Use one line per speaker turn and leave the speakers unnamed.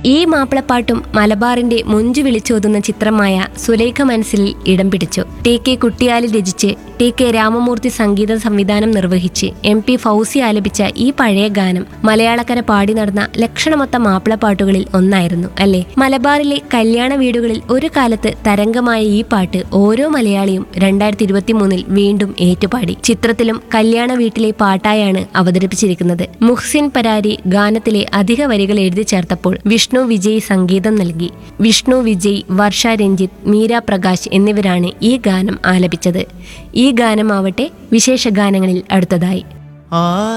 ഈ മാപ്പിളപ്പാട്ടും മലബാറിന്റെ മുഞ്ചു വിളിച്ചോതുന്ന ചിത്രമായ സുലേഖ മനസ്സിൽ ഇടം പിടിച്ചു ടി കെ കുട്ടിയാലി രചിച്ച് ടി കെ രാമമൂർത്തി സംഗീത സംവിധാനം നിർവഹിച്ച് എം പി ഫൗസി ആലപിച്ച ഈ പഴയ ഗാനം മലയാളക്കര പാടി നടന്ന ലക്ഷണമൊത്ത മാപ്പിളപ്പാട്ടുകളിൽ ഒന്നായിരുന്നു അല്ലേ മലബാറിലെ കല്യാണ വീടുകളിൽ ഒരു കാലത്ത് തരംഗമായ ഈ പാട്ട് ഓരോ മലയാളിയും രണ്ടായിരത്തി ഇരുപത്തി മൂന്നിൽ വീണ്ടും ഏറ്റുപാടി ചിത്രത്തിലും കല്യാണ വീട്ടിലെ പാട്ടായാണ് അവതരിപ്പിച്ചിരിക്കുന്നത് മുഹ്സിൻ പരാരി ഗാനത്തിലെ അധിക വരികൾ എഴുതി ചേർത്തപ്പോൾ വിഷ്ണു വിജയ് സംഗീതം നൽകി വിഷ്ണു വിജയ് വർഷ രഞ്ജിത്ത് മീര പ്രകാശ് എന്നിവരാണ് ഈ ഗാനം ആലപിച്ചത് ഈ ഗാനമാവട്ടെ വിശേഷ ഗാനങ്ങളിൽ അടുത്തതായി
ആ